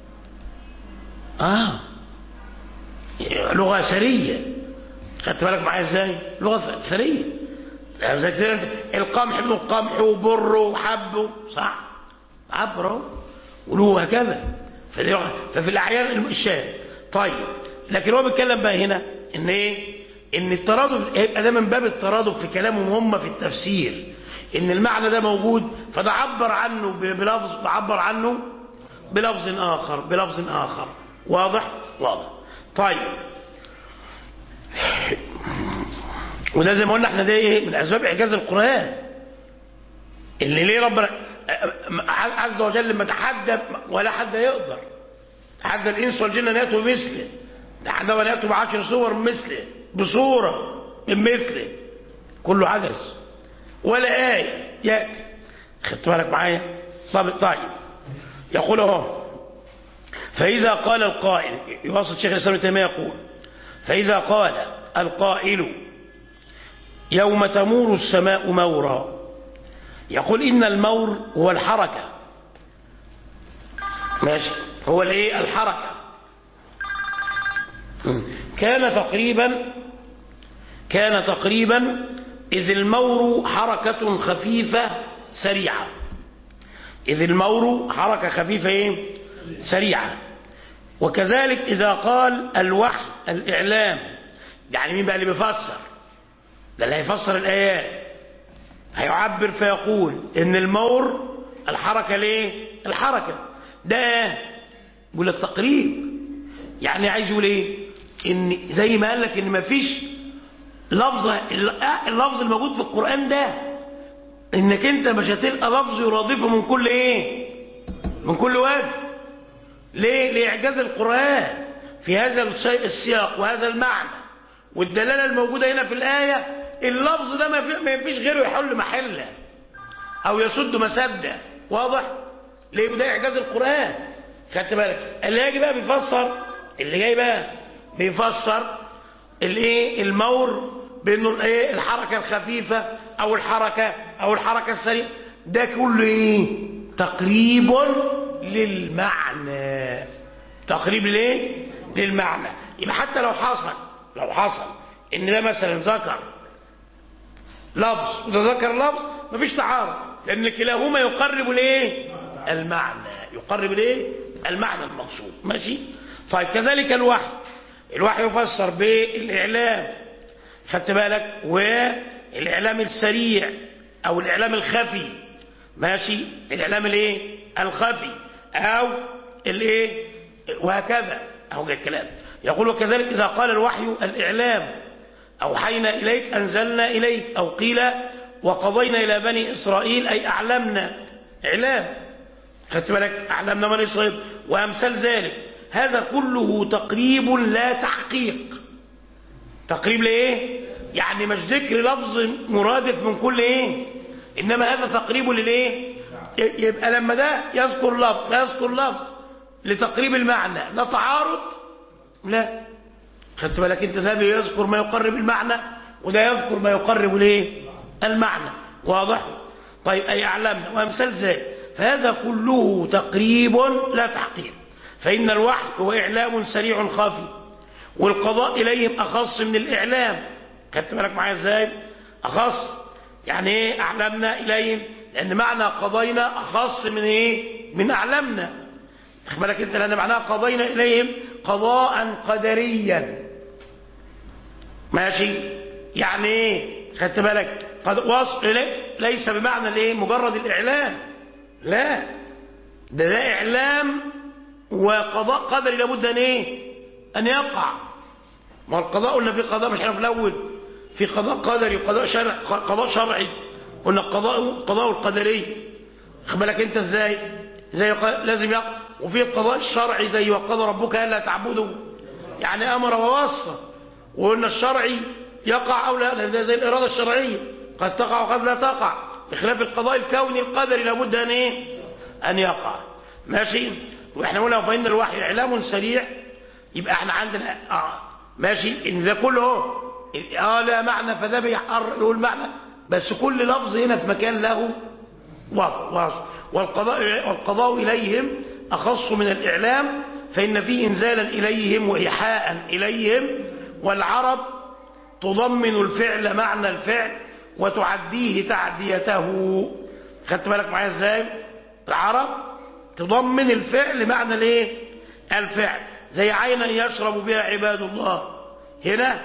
اه لغه ثريه خدت بالك معايا ازاي لغه ثريه يعني زي كده القمح ابن القمح وبر وحب صح عبره وله هكذا ففي الاعيان الشاهد طيب لكن هو بيتكلم بقى هنا ان ايه ان الترادف هيبقى ده من باب الترادف في كلامهم هم في التفسير ان المعنى ده موجود فده عبر عنه بلفظ عبر عنه بلفظ اخر بلفظ اخر واضح واضح طيب وده زي ما قلنا احنا ده ايه من اسباب اعجاز القران اللي ليه ربنا عز وجل لما تحدى ولا حد يقدر تحدى الانس والجن ان ياتوا بمثله تحدى ولا ياتوا بعشر صور مثله بصوره من مثله كله عجز ولا آية يأتي خدت بالك معايا طيب طيب يقول اهو فإذا قال القائل يواصل شيخ الإسلام ابن تيمية يقول فإذا قال القائل يوم تمور السماء مورا يقول إن المور هو الحركة ماشي هو الايه الحركة كان تقريبا كان تقريبا إذ المور حركة خفيفة سريعة إذ المور حركة خفيفة إيه؟ سريعة وكذلك إذا قال الوحي الإعلام يعني مين بقى اللي بيفسر ده اللي هيفسر الآيات هيعبر فيقول إن المور الحركة ليه الحركة ده يقول لك تقريب يعني عايز يقول ايه ان زي ما قال لك ان مفيش لفظ اللفظ الموجود في القرآن ده انك انت مش هتلقى لفظ يرادفه من كل ايه من كل وجه ليه لاعجاز القرآن في هذا السياق وهذا المعنى والدلالة الموجودة هنا في الآية اللفظ ده ما فيش غيره يحل محله او يسد مسده واضح ليه ده اعجاز القرآن خدت بالك اللي هيجي بقى بيفسر اللي جاي بقى بيفسر الايه المور بانه ايه الحركه الخفيفه او الحركه او الحركه السريعه ده كله ايه تقريب للمعنى تقريب ليه للمعنى يبقى حتى لو حصل لو حصل ان ده مثلا ذكر لفظ وده ذكر لفظ مفيش تعارض لان كلاهما يقرب الايه المعنى يقرب الايه المعنى المقصود ماشي طيب كذلك الوحي الوحي يفسر بالاعلام خدت بالك والاعلام السريع او الاعلام الخفي ماشي الاعلام الايه الخفي او الايه وهكذا اهو جاي الكلام يقول وكذلك اذا قال الوحي الاعلام اوحينا اليك انزلنا اليك او قيل وقضينا الى بني اسرائيل اي اعلمنا اعلام خدت بالك اعلمنا بني اسرائيل وامثال ذلك هذا كله تقريب لا تحقيق تقريب لايه يعني مش ذكر لفظ مرادف من كل ايه انما هذا تقريب للايه يبقى لما ده يذكر لفظ لا يذكر لفظ لتقريب المعنى لا تعارض لا خدت بالك انت ده يذكر ما يقرب المعنى وده يذكر ما يقرب الايه المعنى واضح طيب اي اعلمنا وامثال ذلك فهذا كله تقريب لا تحقيق فان الوحي هو اعلام سريع خافي والقضاء اليهم اخص من الاعلام خدت بالك معايا ازاي اخص يعني ايه اعلمنا اليهم لان معنى قضينا اخص من ايه من اعلمنا خد بالك انت لان معناها قضينا اليهم قضاء قدريا ماشي يعني ايه خدت بالك قد وصل ليس بمعنى الايه مجرد الاعلام لا ده ده اعلام وقضاء قدري لابد ان ايه ان يقع ما القضاء قلنا في قضاء مش عارف الاول في قضاء قدري وقضاء شرع قضاء شرعي قلنا القضاء قضاء القدري خد بالك انت ازاي زي لازم يقع وفي القضاء الشرعي زي وقضى ربك الا تعبدوا يعني امر ووصى وقلنا الشرعي يقع او لا ده زي الاراده الشرعيه قد تقع وقد لا تقع بخلاف القضاء الكوني القدري لابد ان ايه ان يقع ماشي واحنا قلنا فان الوحي اعلام سريع يبقى احنا عندنا اه ماشي ان ده كله اهو اه لا معنى فده بيقول معنى بس كل لفظ هنا في مكان له وضع والقضاء والقضاء اليهم اخص من الاعلام فان فيه انزالا اليهم وايحاء اليهم والعرب تضمن الفعل معنى الفعل وتعديه تعديته خدت بالك معايا ازاي العرب تضمن الفعل معنى الايه الفعل زي عينا يشرب بها عباد الله هنا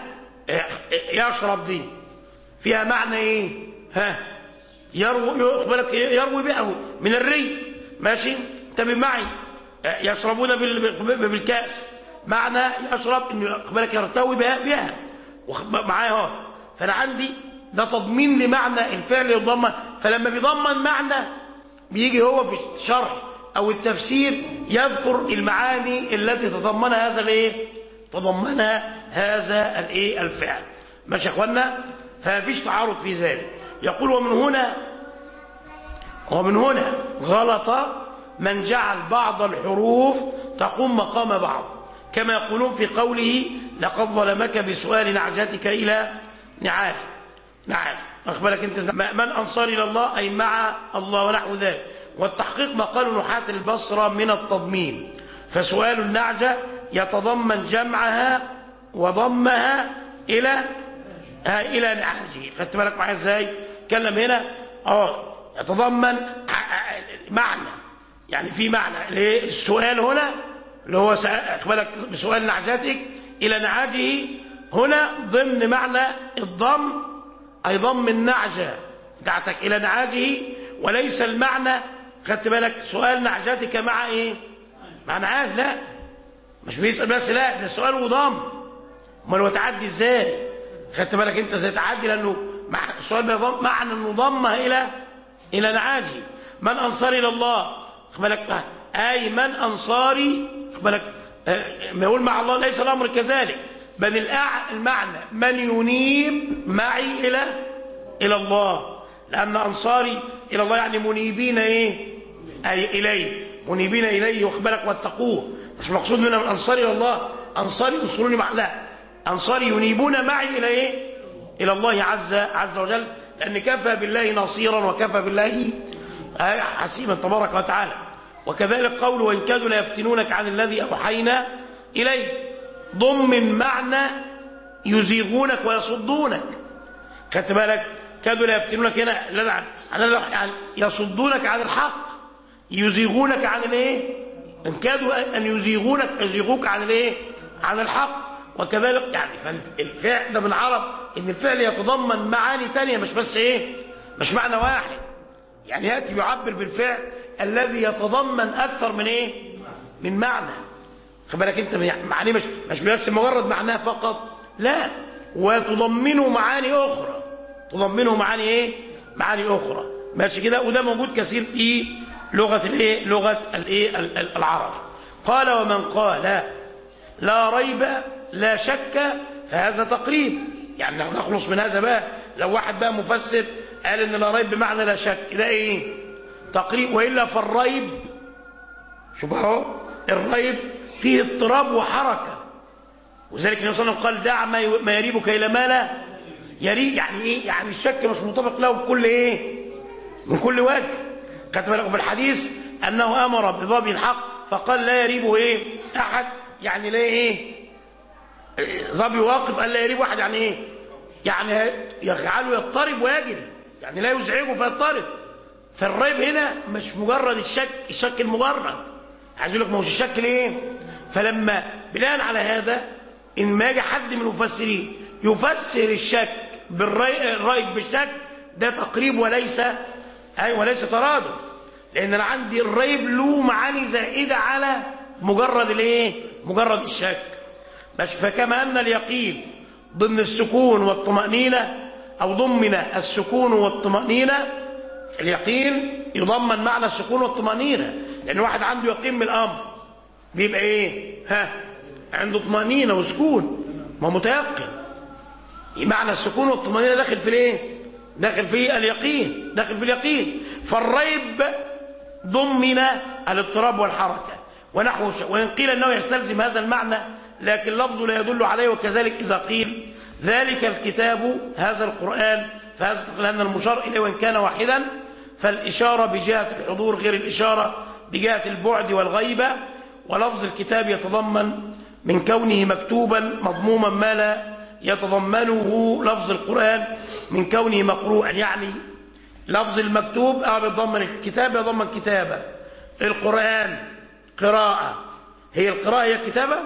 يشرب دي فيها معنى ايه ها يروي يخبرك يروي بها من الري ماشي انتبه معي يشربون بالكاس معنى يشرب انه يخبرك يرتوي بها بها معايا اهو فانا عندي ده تضمين لمعنى الفعل يضمن فلما بيضمن معنى بيجي هو في الشرح او التفسير يذكر المعاني التي تضمنها هذا الايه تضمنها هذا الايه الفعل ماشي يا اخوانا فمفيش تعارض في ذلك يقول ومن هنا ومن هنا غلط من جعل بعض الحروف تقوم مقام بعض كما يقولون في قوله لقد ظلمك بسؤال نعجتك إلى نعاج نعم أخبرك أنت من أنصار إلى الله أي مع الله ونحو ذلك والتحقيق ما قالوا نحاة البصرة من التضمين فسؤال النعجة يتضمن جمعها وضمها إلى إلى نعاجه خدت بالك معايا ازاي كلم هنا اه يتضمن معنى يعني في معنى السؤال هنا اللي هو اخبرك بسؤال نعجتك الى نعاجه هنا ضمن معنى الضم اي ضم النعجة بتاعتك الى نعاجه وليس المعنى خدت بالك سؤال نعجتك مع ايه مع نعاج لا مش بيسأل بس لا ده السؤال وضم امال هو تعدي ازاي خدت بالك انت ازاي تعدي لانه مع السؤال بيضم معنى انه ضمها الى الى نعاجه من انصاري الى الله خد بالك اي من انصاري خد بالك ما يقول مع الله ليس الامر كذلك بل المعنى من ينيب معي الى الى الله لان انصاري الى الله يعني منيبين ايه اي اليه منيبين اليه واخد بالك واتقوه مش مقصود منها من انصاري الى الله انصاري ينصروني مع لا انصاري ينيبون معي الى ايه إلى الله عز, عز وجل لأن كفى بالله نصيرا وكفى بالله حسيما تبارك وتعالى وكذلك قول وإن كادوا ليفتنونك عن الذي أوحينا إليه ضمن معنى يزيغونك ويصدونك خدت بالك كادوا ليفتنونك هنا لا يعني يصدونك عن الحق يزيغونك عن الايه ان كادوا ان يزيغونك يزيغوك عن الايه عن الحق وكذلك يعني فالفعل ده من عرب ان الفعل يتضمن معاني تانية مش بس ايه مش معنى واحد يعني ياتي يعبر بالفعل الذي يتضمن اكثر من ايه من معنى خد بالك انت معنيه مش مش بس مجرد معناه فقط لا وتضمنه معاني اخرى تضمنه معاني ايه معاني اخرى ماشي كده وده موجود كثير في لغه الايه لغه الايه العرب قال ومن قال لا ريب لا شك فهذا تقريب يعني نخلص من هذا بقى لو واحد بقى مفسر قال ان لا ريب بمعنى لا شك ده ايه تقريب والا فالريب شوف اهو الريب فيه اضطراب وحركه وذلك النبي صلى الله عليه وسلم قال دع ما يريبك الى ما لا يريب يعني ايه يعني الشك مش مطابق له بكل ايه من كل وجه كتب لكم في الحديث انه امر بضرب الحق فقال لا يريبه ايه احد يعني لا ايه ظبي واقف قال لا يريب واحد يعني ايه يعني يجعله يضطرب ويجري يعني لا يزعجه فيضطرب فالريب هنا مش مجرد الشك الشك المجرد عايز يقول لك ما هوش الشك ليه فلما بناء على هذا ان ما يجي حد من المفسرين يفسر الشك بالريب بالشك ده تقريب وليس اي وليس ترادف لان انا عندي الريب له معاني زائده على مجرد الايه مجرد الشك مش فكما ان اليقين ضمن السكون والطمأنينة او ضمن السكون والطمأنينة اليقين يضمن معنى السكون والطمأنينة لان واحد عنده يقين بالامر بيبقى ايه ها عنده طمأنينة وسكون ما متيقن معنى السكون والطمأنينة داخل في الايه داخل في اليقين داخل في اليقين فالريب ضمن الاضطراب والحركة ونحو وإن قيل أنه يستلزم هذا المعنى لكن لفظه لا يدل عليه وكذلك إذا قيل ذلك الكتاب هذا القرآن فهذا لأن المشار إليه وإن كان واحدا فالإشارة بجهة الحضور غير الإشارة بجهة البعد والغيبة ولفظ الكتاب يتضمن من كونه مكتوبا مضموما ما لا يتضمنه لفظ القرآن من كونه مقروءا يعني لفظ المكتوب يتضمن الكتاب يتضمن كتابة القرآن قراءة هي القراءة هي الكتابة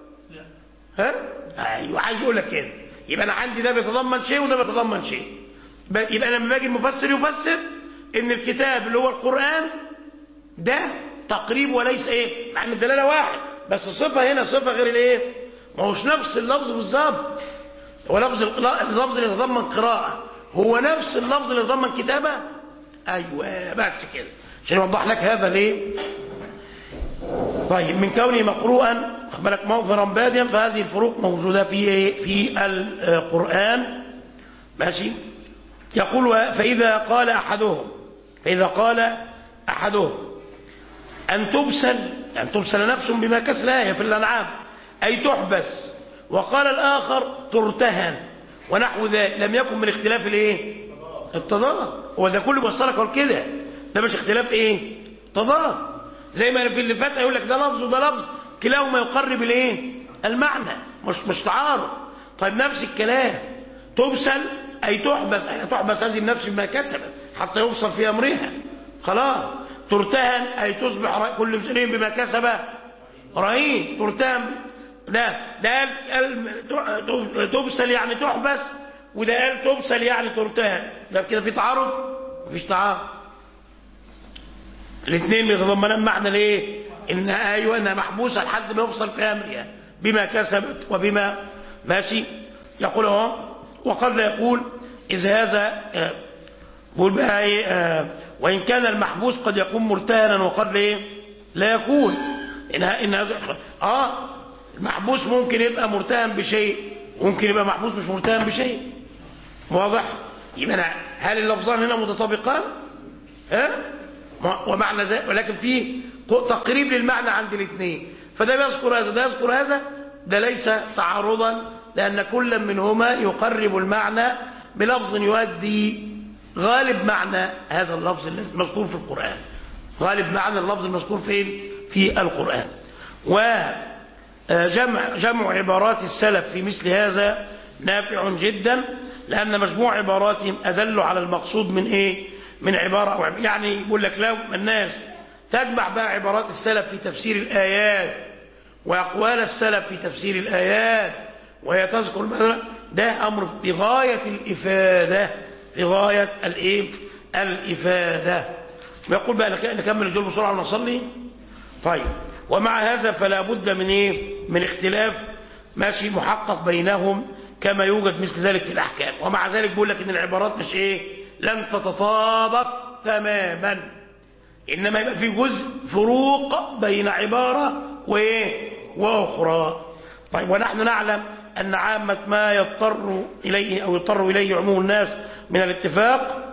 ها ايوه عايز يقول لك كده يبقى انا عندي ده بيتضمن شيء وده بيتضمن شيء يبقى لما باجي المفسر يفسر ان الكتاب اللي هو القرآن ده تقريب وليس ايه مع ان الدلاله واحد بس الصفه هنا صفه غير الايه ما هوش نفس اللفظ بالظبط هو لفظ اللفظ اللي يتضمن قراءه هو نفس اللفظ اللي يتضمن كتابه ايوه بس كده عشان يوضح لك هذا ليه طيب من كونه مقروءا بالك مظهرا باديا فهذه الفروق موجوده في ايه في القران ماشي يقول فاذا قال احدهم فاذا قال احدهم أن تبسل أن تبسل نفس بما كسل آية في الأنعام أي تحبس وقال الآخر ترتهن ونحو ذلك لم يكن من اختلاف الايه التضاد هو ده كله بيوصلك هو كده ده مش اختلاف ايه تضاد زي ما في اللي فات يقول لك ده لفظ وده لفظ كلاهما يقرب الايه المعنى مش مش تعارض طيب نفس الكلام تبسل اي تحبس اي تحبس هذه النفس بما كسبت حتى يوصل في امرها خلاص ترتهن أي تصبح كل مسلم بما كسب رهين ترتهن ده ده قال تبسل يعني تحبس وده قال تبسل يعني ترتهن ده كده في تعارض مفيش تعارض الاثنين يتضمنان معنى الايه ان ايوه انها محبوسه لحد ما يوصل في امرها بما كسبت وبما ماشي يقول اهو وقد لا يقول اذ هذا بقول بقى ايه آه وإن كان المحبوس قد يكون مرتهنا وقد لا, إيه؟ لا يكون إن إن هذا آه المحبوس ممكن يبقى مرتهن بشيء ممكن يبقى محبوس مش مرتهن بشيء واضح يبقى هل اللفظان هنا متطابقان ها أه؟ ومعنى ذلك ولكن في تقريب للمعنى عند الاثنين فده بيذكر هذا ده يذكر هذا ده ليس تعارضا لأن كل منهما يقرب المعنى بلفظ يؤدي غالب معنى هذا اللفظ المذكور في القرآن غالب معنى اللفظ المذكور فين في القرآن وجمع جمع عبارات السلف في مثل هذا نافع جدا لأن مجموع عباراتهم أدل على المقصود من إيه من عبارة أو عبارة يعني يقول لك لو الناس تجمع بقى عبارات السلف في تفسير الآيات وأقوال السلف في تفسير الآيات وهي تذكر مثلا ده أمر بغاية الإفادة بغاية الإيه الإفادة ويقول بقى نكمل الدول بسرعة ونصلي طيب ومع هذا فلا بد من إيه من اختلاف ماشي محقق بينهم كما يوجد مثل ذلك في الأحكام ومع ذلك بيقول لك إن العبارات مش إيه لن تتطابق تماما إنما يبقى في جزء فروق بين عبارة وإيه وأخرى طيب ونحن نعلم أن عامة ما يضطر إليه أو يضطر إليه عموم الناس من الاتفاق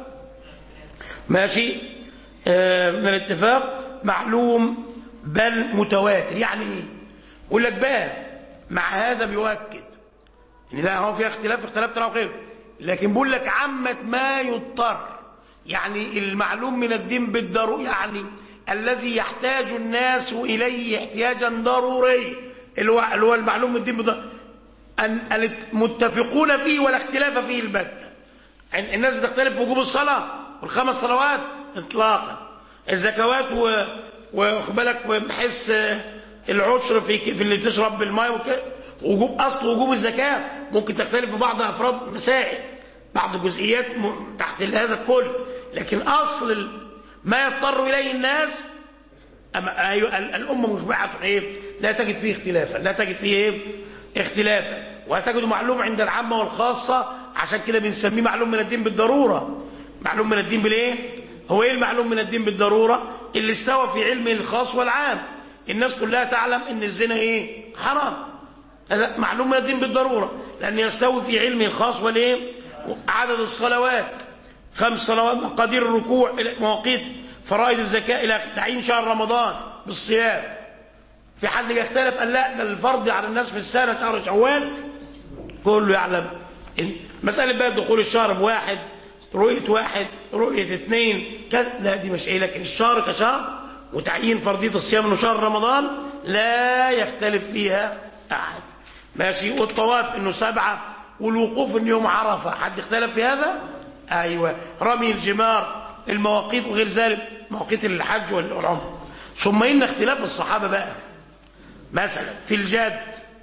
ماشي آه من الاتفاق معلوم بل متواتر يعني ايه يقول لك بقى مع هذا بيؤكد ان لا هو في اختلاف اختلاف ترى وخير لكن بيقول لك عامة ما يضطر يعني المعلوم من الدين بالضرورة يعني الذي يحتاج الناس إليه احتياجا ضروري اللي هو المعلوم من الدين بالضرورة أن المتفقون فيه ولا اختلاف فيه البتة الناس بتختلف في وجوب الصلاة والخمس صلوات اطلاقا الزكوات و... وخبالك بحس العشر في في اللي تشرب بالماء وكده وجوب اصل وجوب الزكاه ممكن تختلف في بعض افراد مسائل بعض جزئيات تحت هذا الكل لكن اصل ما يضطر اليه الناس أما أيوة الامه مشبعه ايه لا تجد فيه اختلافا لا تجد فيه ايه اختلافا وتجد معلوم عند العامه والخاصه عشان كده بنسميه معلوم من الدين بالضروره معلوم من الدين بالايه هو ايه المعلوم من الدين بالضروره اللي استوى في علمه الخاص والعام الناس كلها تعلم ان الزنا ايه حرام هذا معلوم من الدين بالضرورة لأن يستوي في علمه الخاص والايه عدد الصلوات خمس صلوات مقادير الركوع مواقيت فرائض الزكاة إلى تعيين شهر رمضان بالصيام في حد يختلف قال لا ده الفرض على الناس في السنة شهر شوال كله يعلم مسألة بقى دخول الشهر بواحد رؤية واحد رؤية اثنين كذا لا دي مش ايه لكن الشهر كشهر وتعيين فرضية الصيام انه شهر رمضان لا يختلف فيها أحد ماشي والطواف انه سبعة والوقوف انه يوم عرفة حد اختلف في هذا ايوه رمي الجمار المواقيت وغير ذلك مواقيت الحج والعمر ثم ان اختلاف الصحابة بقى مثلا في الجد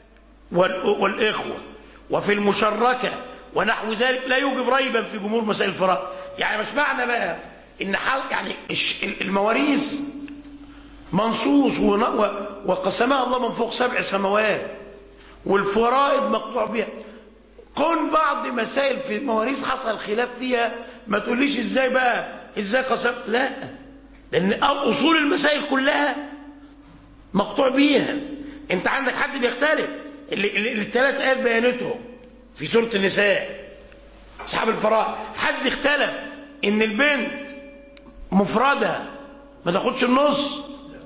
والإخوة وفي المشركة ونحو ذلك لا يوجب ريبا في جمهور مسائل الفرائض يعني مش معنى بقى ان حال يعني المواريث منصوص وقسمها الله من فوق سبع سماوات والفرائض مقطوع بها كون بعض مسائل في المواريث حصل خلاف فيها ما تقوليش ازاي بقى ازاي قسم لا لان اصول المسائل كلها مقطوع بيها انت عندك حد بيختلف اللي, اللي الثلاث ايات بيانتهم في سوره النساء اصحاب الفرائض حد اختلف ان البنت مفردة ما تاخدش النص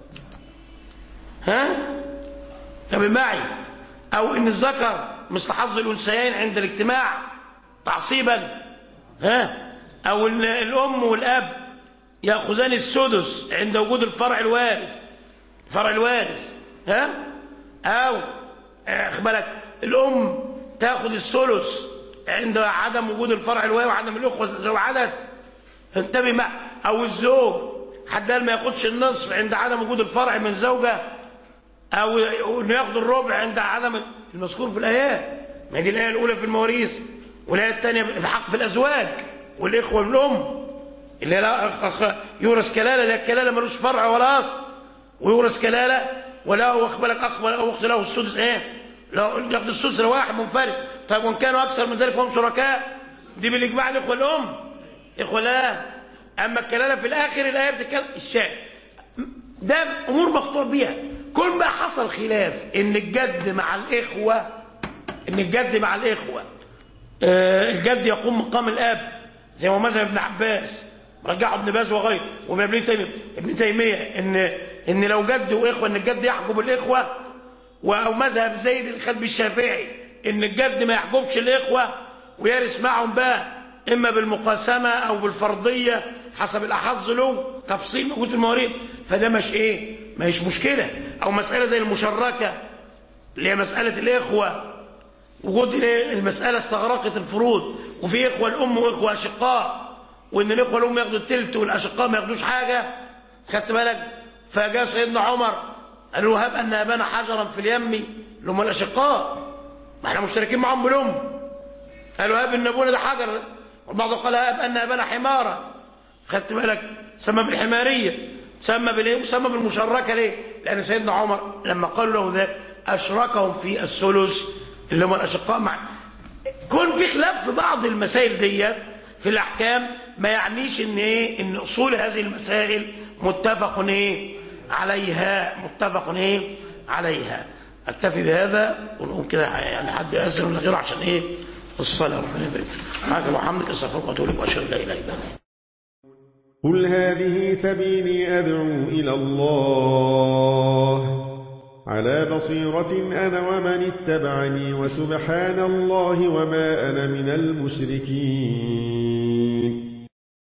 ها طب معي او ان الذكر مثل حظ الانثيين عند الاجتماع تعصيبا ها او ان الام والاب ياخذان السدس عند وجود الفرع الوارث الفرع الوارث ها او بالك الام تاخذ الثلث عند عدم وجود الفرع الوارث وعدم الاخوه ذوي عدد انتبه مع او الزوج حد قال ما ياخدش النصف عند عدم وجود الفرع من زوجه او انه ياخد الربع عند عدم المذكور في الايات ما دي الايه الاولى في المواريث والايه الثانيه في حق في الازواج والاخوه من الام اللي لا يورث كلاله لا الكلاله ملوش فرع ولا اصل ويورث كلاله ولا واخد بالك اخ ولا اخت له السدس ايه لا ياخد السدس لواحد منفرد طيب وان كانوا اكثر من ذلك فهم شركاء دي بالاجماع الاخوه الام اخوه لا اما الكلاله في الاخر الايه بتتكلم الشاهد ده امور مقطوع بيها كل ما حصل خلاف ان الجد مع الاخوه ان الجد مع الاخوه آه الجد يقوم مقام الاب زي ما مذهب ابن عباس رجعه ابن باز وغيره وابن ابن تيميه ابن تيميه ان ان لو جد واخوه ان الجد يحجب الاخوه او مذهب زيد الخدبي الشافعي ان الجد ما يحجبش الاخوه ويرث معهم بقى اما بالمقاسمه او بالفرضيه حسب الاحظ له تفصيل موجود في المواريث فده مش ايه ما هيش مشكله او مساله زي المشركه اللي هي مساله الاخوه وجود المساله استغرقت الفروض وفي اخوه الام واخوه اشقاء وان الاخوه الام ياخدوا التلت والاشقاء ما ياخدوش حاجه خدت بالك فجاء سيدنا عمر قال له هب ان ابانا حجرا في اليم اللي هم الاشقاء ما احنا مشتركين معاهم بالام قالوا هب ان ابونا ده حجر والبعض قال هب ان ابانا حمارا خدت بالك سمى بالحماريه سمى بالايه وسمى بالمشركه ليه لان سيدنا عمر لما قالوا له ذلك اشركهم في الثلث اللي هم الاشقاء مع كون في خلاف في بعض المسائل ديت في الاحكام ما يعنيش ان ايه ان اصول هذه المسائل متفق ايه عليها متفق ايه عليها اكتفي بهذا ونقوم كده يعني حد يأذن ولا غيره عشان ايه الصلاه ربنا يبارك معك وحمدك استغفرك واتوب اليك واشهد ان لا اله الا انت قل هذه سبيلي أدعو إلى الله على بصيرة أنا ومن اتبعني وسبحان الله وما أنا من المشركين